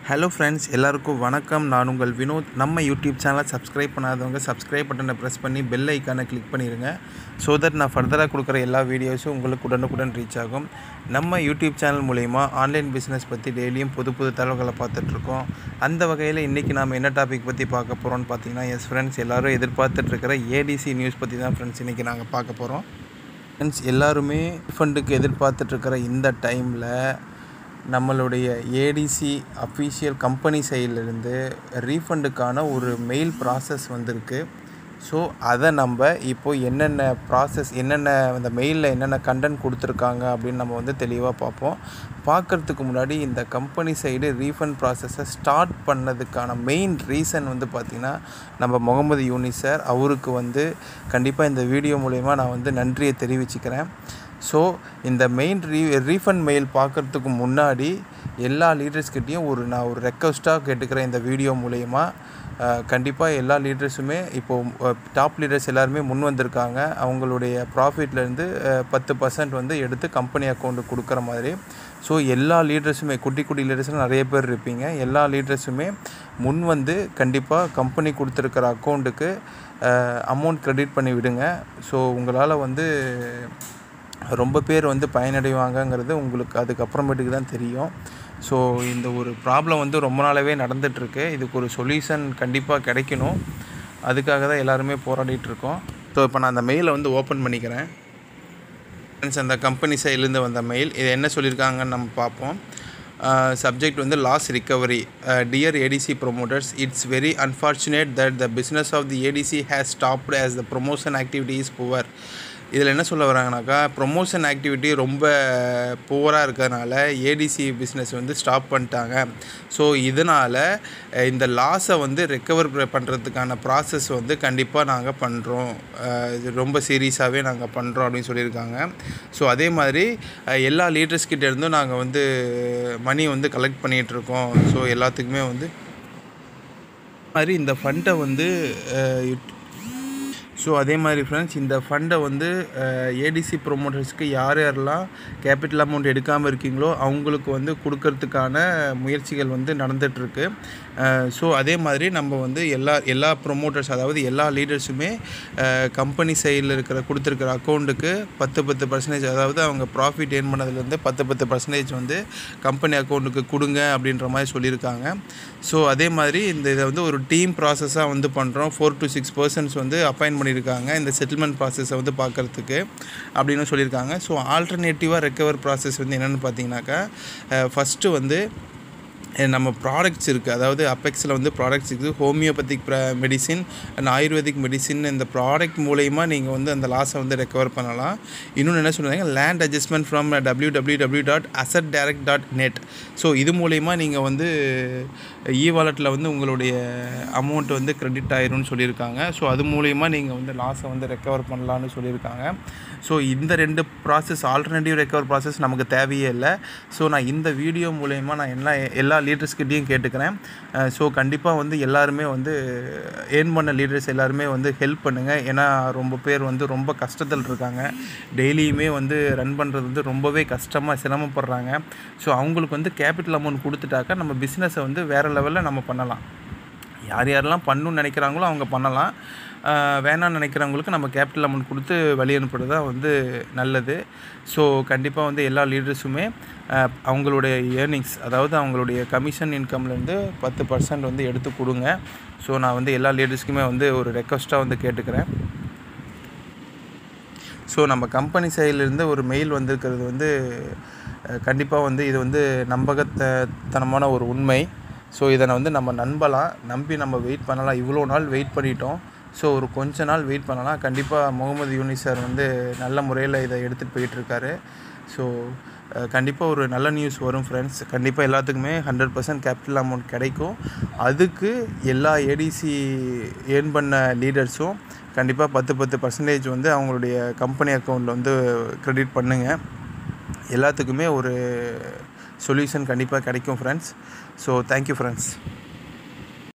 hello friends எல்லாருக்கும் வணக்கம் நான் உங்கள் வினோத் நம்ம யூடியூப் சேனலை சப்ஸ்கிரைப் பண்ணாதவங்க சப்ஸ்கிரைப் பட்டனை ப்ரெஸ் பண்ணி பெல் ஐக்கானை கிளிக் பண்ணிடுங்க ஸோ தட் நான் ஃபர்தராக கொடுக்குற எல்லா வீடியோஸும் உங்களுக்கு உடனுக்குடன் ரீச் ஆகும் நம்ம யூடியூப் சேனல் மூலிமா ஆன்லைன் பிஸ்னஸ் பற்றி டெய்லியும் புது புது தகவல்களை பார்த்துட்ருக்கோம் அந்த வகையில் இன்றைக்கி நாம் என்ன டாபிக் பற்றி பார்க்க போகிறோம்னு பார்த்தீங்கன்னா எஸ் ஃப்ரெண்ட்ஸ் எல்லோரும் எதிர்பார்த்துட்ருக்கிற ஏடிசி நியூஸ் பற்றி தான் ஃப்ரெண்ட்ஸ் இன்றைக்கி நாங்கள் பார்க்க போகிறோம் ஃப்ரெண்ட்ஸ் எல்லாருமே ஃபண்டுக்கு எதிர்பார்த்துட்ருக்கிற இந்த டைமில் நம்மளுடைய ஏடிசி அஃபீஷியல் கம்பெனி சைட்லேருந்து ரீஃபண்டுக்கான ஒரு மெயில் ப்ராசஸ் வந்திருக்கு ஸோ அதை நம்ம இப்போ என்னென்ன ப்ராசஸ் என்னென்ன அந்த மெயிலில் என்னென்ன கண்டென்ட் கொடுத்துருக்காங்க அப்படின்னு நம்ம வந்து தெளிவாக பார்ப்போம் பார்க்குறதுக்கு முன்னாடி இந்த கம்பெனி சைடு ரீஃபண்ட் ப்ராசஸை ஸ்டார்ட் பண்ணதுக்கான மெயின் ரீசன் வந்து பார்த்திங்கன்னா நம்ம முகமது யூனி சார் அவருக்கு வந்து கண்டிப்பாக இந்த வீடியோ மூலயமா நான் வந்து நன்றியை தெரிவிச்சுக்கிறேன் ஸோ இந்த மெயின் ரீ ரீஃபண்ட் மெயில் பார்க்குறதுக்கு முன்னாடி எல்லா லீடர்ஸ்கிட்டேயும் ஒரு நான் ஒரு ரெக்வஸ்ட்டாக கேட்டுக்கிறேன் இந்த வீடியோ மூலயமா கண்டிப்பாக எல்லா லீடர்ஸுமே இப்போது டாப் லீடர்ஸ் எல்லாருமே முன் வந்திருக்காங்க அவங்களுடைய ப்ராஃபிட்லேருந்து பத்து பர்சன்ட் வந்து எடுத்து கம்பெனி அக்கௌண்ட்டு கொடுக்குற மாதிரி ஸோ எல்லா லீடர்ஸுமே குட்டி குட்டி லீடர்ஸ்லாம் நிறைய பேர் இருப்பீங்க எல்லா லீடர்ஸுமே முன் வந்து கண்டிப்பாக கம்பெனி கொடுத்துருக்கிற அக்கௌண்ட்டுக்கு அமௌண்ட் க்ரெடிட் பண்ணி விடுங்க ஸோ உங்களால் வந்து ரொம்ப பேர் வந்து பயனடைவாங்கங்கிறது உங்களுக்கு அதுக்கப்புறமேட்டுக்கு தான் தெரியும் ஸோ இந்த ஒரு ப்ராப்ளம் வந்து ரொம்ப நாளாகவே நடந்துகிட்ருக்கு இதுக்கு ஒரு சொல்யூஷன் கண்டிப்பாக கிடைக்கணும் அதுக்காக தான் எல்லாருமே போராடிட்டுருக்கோம் ஸோ இப்போ நான் அந்த மெயிலை வந்து ஓப்பன் பண்ணிக்கிறேன் ஃப்ரெண்ட்ஸ் அந்த கம்பெனி சைட்லேருந்து வந்த மெயில் இது என்ன சொல்லியிருக்காங்கன்னு நம்ம பார்ப்போம் சப்ஜெக்ட் வந்து loss recovery dear ADC promoters it's very unfortunate that the business of the ADC has stopped as the promotion activity is poor இதில் என்ன சொல்ல வராங்கனாக்கா ப்ரொமோஷன் ஆக்டிவிட்டி ரொம்ப புவராக இருக்கிறதுனால ஏடிசி பிஸ்னஸ் வந்து ஸ்டாப் பண்ணிட்டாங்க ஸோ இதனால் இந்த லாஸை வந்து ரெக்கவர் பண்ணுறதுக்கான ப்ராசஸ் வந்து கண்டிப்பாக நாங்கள் பண்ணுறோம் இது ரொம்ப சீரியஸாகவே நாங்கள் பண்ணுறோம் அப்படின்னு சொல்லியிருக்காங்க ஸோ அதே மாதிரி எல்லா லீடர்ஸ்கிட்ட இருந்தும் நாங்கள் வந்து மணி வந்து கலெக்ட் பண்ணிகிட்ருக்கோம் ஸோ எல்லாத்துக்குமே வந்து மாதிரி இந்த ஃபண்டை வந்து ஸோ அதே மாதிரி ஃப்ரெண்ட்ஸ் இந்த ஃபண்டை வந்து ஏடிசி ப்ரொமோட்டர்ஸ்க்கு யார் யாரெல்லாம் கேபிட்டல் அமௌண்ட் எடுக்காமல் இருக்கீங்களோ அவங்களுக்கு வந்து கொடுக்கறதுக்கான முயற்சிகள் வந்து நடந்துகிட்ருக்கு ஸோ அதே மாதிரி நம்ம வந்து எல்லா எல்லா ப்ரொமோட்டர்ஸ் அதாவது எல்லா லீடர்ஸுமே கம்பெனி சைடில் இருக்கிற கொடுத்துருக்கிற அக்கௌண்ட்டுக்கு பத்து பத்து பர்சன்டேஜ் அதாவது அவங்க ப்ராஃபிட் ஏர்ன் பண்ணதுலேருந்து பத்து பத்து பர்சன்டேஜ் வந்து கம்பெனி அக்கௌண்ட்டுக்கு கொடுங்க அப்படின்ற மாதிரி சொல்லியிருக்காங்க ஸோ அதே மாதிரி இந்த இதை வந்து ஒரு டீம் ப்ராசஸாக வந்து பண்ணுறோம் ஃபோர் டு சிக்ஸ் பர்சன்ஸ் வந்து அப்பாயின் பண்ணியிருக்காங்க இந்த செட்டில்மெண்ட் ப்ராசஸை வந்து பார்க்குறதுக்கு அப்படின்னு சொல்லியிருக்காங்க ஸோ ஆல்டர்னேட்டிவாக ரெக்கவர் ப்ராசஸ் வந்து என்னென்னு பார்த்தீங்கன்னாக்கா ஃபஸ்ட்டு வந்து நம்ம ப்ராடக்ட்ஸ் இருக்குது அதாவது அப்பெக்ஸில் வந்து ப்ராடக்ட்ஸ் இருக்குது homeopathic medicine and ayurvedic medicine இந்த ப்ராடக்ட் மூலயமா நீங்கள் வந்து அந்த லாஸை வந்து ரெக்கவர் பண்ணலாம் இன்னொன்று என்ன சொல்கிறாங்க land adjustment from W W W dot asset direct dot net so இது மூலயமா நீங்கள் வந்து இ வாலெட்டில் வந்து உங்களுடைய அமௌண்ட் வந்து க்ரெடிட் ஆயிரும்னு சொல்லியிருக்காங்க ஸோ அது மூலயமா நீங்கள் வந்து லாஸை வந்து ரெக்கவர் பண்ணலான்னு சொல்லியிருக்காங்க ஸோ இந்த ரெண்டு ப்ராசஸ் ஆல்டர்னேட்டிவ் ரெக்கவர் ப்ராசஸ் நமக்கு தேவையே இல்லை ஸோ நான் இந்த வீடியோ மூலயமா நான் எல்லா எல்லா லீடர்ஸ்கிட்டையும் கேட்டுக்கிறேன் ஸோ கண்டிப்பாக வந்து எல்லாருமே வந்து ஏர்ன் பண்ண லீடர்ஸ் எல்லாருமே வந்து ஹெல்ப் பண்ணுங்கள் ஏன்னா ரொம்ப பேர் வந்து ரொம்ப கஷ்டத்தில் இருக்காங்க டெய்லியுமே வந்து ரன் பண்ணுறது வந்து ரொம்பவே கஷ்டமாக சிரமப்படுறாங்க ஸோ அவங்களுக்கு வந்து கேபிட்டல் அமௌண்ட் கொடுத்துட்டாக்கா நம்ம பிஸ்னஸை வந்து வேறு லெவலில் நம்ம பண்ணலாம் யார் யாரெல்லாம் பண்ணணும்னு நினைக்கிறாங்களோ அவங்க பண்ணலாம் வேணாம்னு நினைக்கிறவங்களுக்கு நம்ம கேபிட்டல் அமௌண்ட் கொடுத்து வழி அனுப்புறது தான் வந்து நல்லது ஸோ கண்டிப்பாக வந்து எல்லா லீடர்ஸுமே அவங்களுடைய ஏர்னிங்ஸ் அதாவது அவங்களுடைய கமிஷன் இன்கம்லேருந்து பத்து பர்சன்ட் வந்து எடுத்து கொடுங்க ஸோ நான் வந்து எல்லா லீடர்ஸ்க்குமே வந்து ஒரு ரெக்வஸ்ட்டாக வந்து கேட்டுக்கிறேன் ஸோ நம்ம கம்பெனி சைட்லேருந்து ஒரு மெயில் வந்திருக்கிறது வந்து கண்டிப்பாக வந்து இது வந்து நம்பகத்தனமான ஒரு உண்மை ஸோ இதை வந்து நம்ம நம்பலாம் நம்பி நம்ம வெயிட் பண்ணலாம் இவ்வளோ நாள் வெயிட் பண்ணிட்டோம் ஸோ ஒரு கொஞ்ச நாள் வெயிட் பண்ணலாம் கண்டிப்பாக முகமது யூனி சார் வந்து நல்ல முறையில் இதை எடுத்துகிட்டு போயிட்டுருக்காரு ஸோ கண்டிப்பாக ஒரு நல்ல நியூஸ் வரும் ஃப்ரெண்ட்ஸ் கண்டிப்பாக எல்லாத்துக்குமே ஹண்ட்ரட் பர்சன்ட் கேபிட்டல் அமௌண்ட் கிடைக்கும் அதுக்கு எல்லா ஏடிசி ஏர்ன் பண்ண லீடர்ஸும் கண்டிப்பாக பத்து பத்து பர்சன்டேஜ் வந்து அவங்களுடைய கம்பெனி அக்கௌண்ட்டில் வந்து க்ரெடிட் பண்ணுங்கள் எல்லாத்துக்குமே ஒரு சொல்யூஷன் கண்டிப்பாக கிடைக்கும் ஃப்ரெண்ட்ஸ் ஸோ தேங்க்யூ ஃப்ரெண்ட்ஸ்